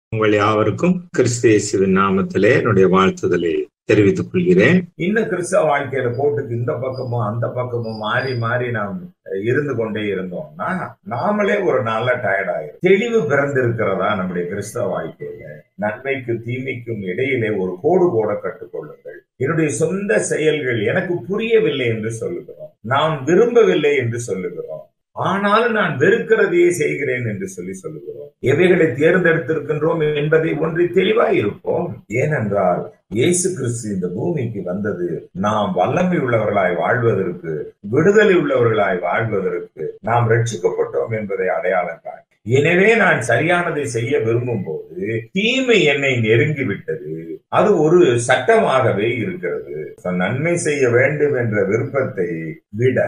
உங்கள் யாவருக்கும் கிறிஸ்து இயேசுவின் நாமத்திலே என்னுடைய வாழ்த்துதலை தெரிவித்துக் கொள்கிறேன் இன்னும் கிறிஸ்தவ வாழ்க்கையில கோட்டுக்கு இந்த பக்கமும் அந்த பக்கமும் மாறி மாறி நாம் இருந்து கொண்டே இருந்தோம்னா நாமளே ஒரு நாள்ல டயர்ட் ஆயிரும் தெளிவு பிறந்திருக்கிறதா நம்முடைய கிறிஸ்தவ வாழ்க்கையில நன்மைக்கு தீமைக்கும் இடையிலே ஒரு கோடு போட கற்றுக்கொள்ளுங்கள் என்னுடைய சொந்த செயல்கள் எனக்கு புரியவில்லை என்று சொல்லுகிறோம் நாம் விரும்பவில்லை என்று சொல்லுகிறோம் ஆனாலும் நான் வெறுக்கிறதையே செய்கிறேன் என்று சொல்லி சொல்லுகிறோம் எவைகளை தேர்ந்தெடுத்திருக்கின்றோம் என்பதை ஒன்று தெளிவாய் இருப்போம் ஏனென்றால் இயேசு கிறிஸ்து இந்த பூமிக்கு வந்தது நாம் வல்லமை உள்ளவர்களாய் வாழ்வதற்கு விடுதலை உள்ளவர்களாய் வாழ்வதற்கு நாம் ரட்சிக்கப்பட்டோம் என்பதை அடையாளம் காண எனவே நான் சரியானதை செய்ய விரும்பும் போது தீமை என்னை நெருங்கி விட்டது அது ஒரு சட்டமாகவே இருக்கிறது நன்மை செய்ய வேண்டும் என்ற விருப்பத்தை விட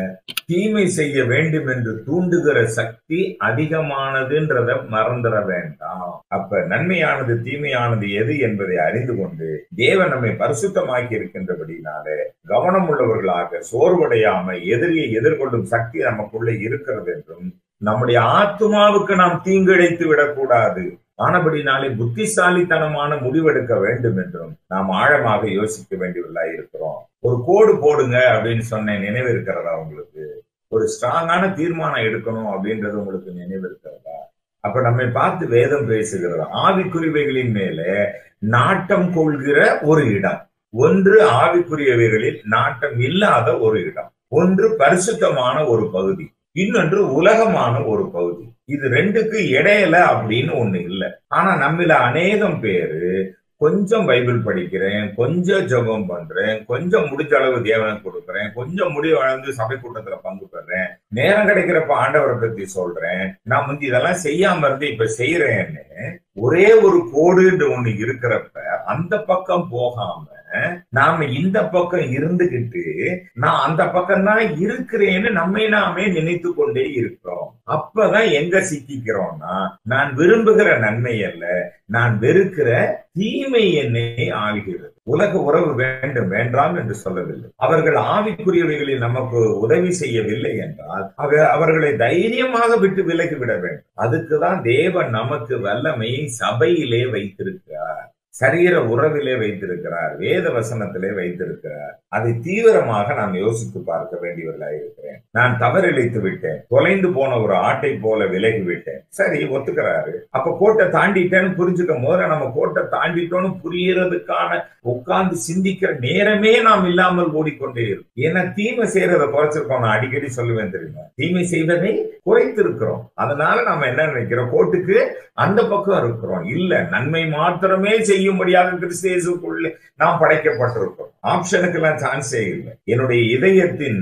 தீமை செய்ய வேண்டும் என்று தூண்டுகிற சக்தி அதிகமானதுன்றத மறந்துட வேண்டாம் அப்ப நன்மையானது தீமையானது எது என்பதை அறிந்து கொண்டு தேவன் நம்மை பரிசுத்தமாக்கி இருக்கின்றபடினாலே கவனம் உள்ளவர்களாக சோர்வடையாம எதிரியை எதிர்கொள்ளும் சக்தி நமக்குள்ள இருக்கிறது என்றும் நம்முடைய ஆத்மாவுக்கு நாம் தீங்கிழைத்து விடக்கூடாது ஆனபடினாலே புத்திசாலித்தனமான முடிவெடுக்க வேண்டும் என்றும் நாம் ஆழமாக யோசிக்க வேண்டியவர்களாக இருக்கிறோம் ஒரு கோடு போடுங்க அப்படின்னு சொன்ன நினைவு இருக்கிறதா உங்களுக்கு ஒரு ஸ்ட்ராங்கான தீர்மானம் எடுக்கணும் அப்படின்றது உங்களுக்கு நினைவு இருக்கிறதா அப்ப நம்மை பார்த்து வேதம் பேசுகிறது ஆவிக்குறிவைகளின் மேலே நாட்டம் கொள்கிற ஒரு இடம் ஒன்று ஆவிக்குரியவைகளில் நாட்டம் இல்லாத ஒரு இடம் ஒன்று பரிசுத்தமான ஒரு பகுதி இன்னொன்று உலகமான ஒரு பகுதி இது ரெண்டுக்கு இடையில அப்படின்னு ஒண்ணு இல்லை ஆனா நம்மள அநேகம் பேரு கொஞ்சம் பைபிள் படிக்கிறேன் கொஞ்சம் ஜபம் பண்றேன் கொஞ்சம் முடிஞ்ச அளவு தேவனம் கொடுக்குறேன் கொஞ்சம் முடி வளர்ந்து சபை கூட்டத்துல பங்கு பெறேன் நேரம் கிடைக்கிறப்ப ஆண்டவரை பத்தி சொல்றேன் நான் வந்து இதெல்லாம் செய்யாம இருந்து இப்ப செய்யறேன்னு ஒரே ஒரு கோடுன்னு ஒண்ணு இருக்கிறப்ப அந்த பக்கம் போகாம நாம இந்த பக்கம் இருந்துகிட்டு நான் அந்த பக்கம் தான் இருக்கிறேன்னு நம்மை நாமே நினைத்து கொண்டே இருக்கிறோம் அப்பதான் எங்க சிக்கிக்கிறோம்னா நான் விரும்புகிற நன்மை அல்ல நான் வெறுக்கிற தீமை என்னை ஆகிறது உலக உறவு வேண்டும் வேண்டாம் என்று சொல்லவில்லை அவர்கள் ஆவிக்குரியவைகளில் நமக்கு உதவி செய்யவில்லை என்றால் அவர்களை தைரியமாக விட்டு விலகி விட வேண்டும் அதுக்குதான் தேவன் நமக்கு வல்லமையை சபையிலே வைத்திருக்கிறார் சரீர உறவிலே வைத்திருக்கிறார் வேத வசனத்திலே வைத்திருக்கிறார் அதை தீவிரமாக நாம் யோசித்து பார்க்க வேண்டியவர்களாக இருக்கிறேன் நான் தவறிழைத்து விட்டேன் தொலைந்து போன ஒரு ஆட்டை போல விலகி விட்டேன் சரி ஒத்துக்கிறாரு அப்ப கோட்டை தாண்டிட்டேன்னு புரிஞ்சுக்கும் போது நம்ம கோட்டை தாண்டிட்டோம்னு புரியறதுக்கான உட்கார்ந்து சிந்திக்கிற நேரமே நாம் இல்லாமல் ஓடிக்கொண்டே இருக்கும் ஏன்னா தீமை செய்யறதை குறைச்சிருக்கோம் நான் அடிக்கடி சொல்லுவேன் தெரியுமா தீமை செய்வதை குறைத்திருக்கிறோம் அதனால நாம என்ன நினைக்கிறோம் கோட்டுக்கு அந்த பக்கம் இருக்கிறோம் இல்ல நன்மை மாத்திரமே செய்யும்படியாக கிறிஸ்தேசுக்குள்ள நாம் படைக்கப்பட்டிருக்கிறோம் ஆப்ஷனுக்கு எல்லாம் சான்ஸே இல்லை என்னுடைய இதயத்தின்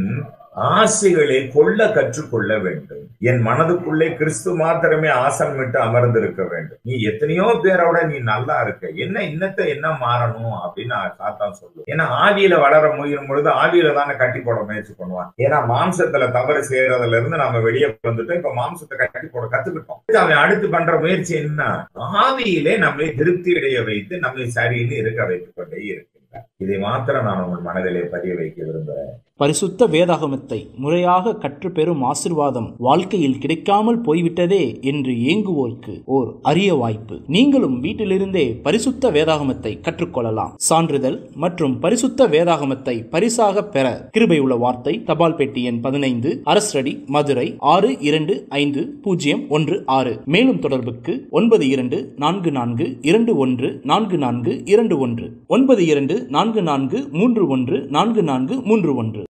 ஆசைகளை கொள்ள கற்றுக்கொள்ள வேண்டும் என் மனதுக்குள்ளே கிறிஸ்து மாத்திரமே ஆசனம் விட்டு அமர்ந்திருக்க வேண்டும் நீ எத்தனையோ பேரோட நீ நல்லா இருக்க என்ன இன்னத்தை என்ன மாறணும் அப்படின்னு சாத்தான் சொல்லுவோம் ஏன்னா ஆவியில வளர முயலும் பொழுது ஆவியில தானே கட்டி போட முயற்சி பண்ணுவான் ஏன்னா மாம்சத்துல தவறு செய்யறதுல இருந்து நம்ம வெளியே வந்துட்டோம் இப்ப மாம்சத்தை கட்டி போட கத்துக்கிட்டோம் அவன் அடுத்து பண்ற முயற்சி என்ன ஆவியிலே நம்மை திருப்தி அடைய வைத்து நம்மை சரின்னு இருக்க வைத்துக் கொண்டே இருக்கின்றார் இதை மாத்திரம் நான் உங்கள் மனதிலே பதிய வைக்க விரும்புகிறேன் பரிசுத்த வேதாகமத்தை முறையாக கற்றுப்பெறும் ஆசிர்வாதம் வாழ்க்கையில் கிடைக்காமல் போய்விட்டதே என்று ஏங்குவோருக்கு ஓர் அரிய வாய்ப்பு நீங்களும் வீட்டிலிருந்தே பரிசுத்த வேதாகமத்தை கற்றுக்கொள்ளலாம் சான்றிதழ் மற்றும் பரிசுத்த வேதாகமத்தை பரிசாக பெற கிருபை உள்ள வார்த்தை தபால் பெட்டி எண் பதினைந்து அரசடி மதுரை ஆறு இரண்டு ஐந்து பூஜ்ஜியம் ஒன்று ஆறு மேலும் தொடர்புக்கு ஒன்பது இரண்டு நான்கு நான்கு இரண்டு ஒன்று நான்கு நான்கு இரண்டு ஒன்று ஒன்பது இரண்டு நான்கு நான்கு மூன்று ஒன்று நான்கு நான்கு மூன்று ஒன்று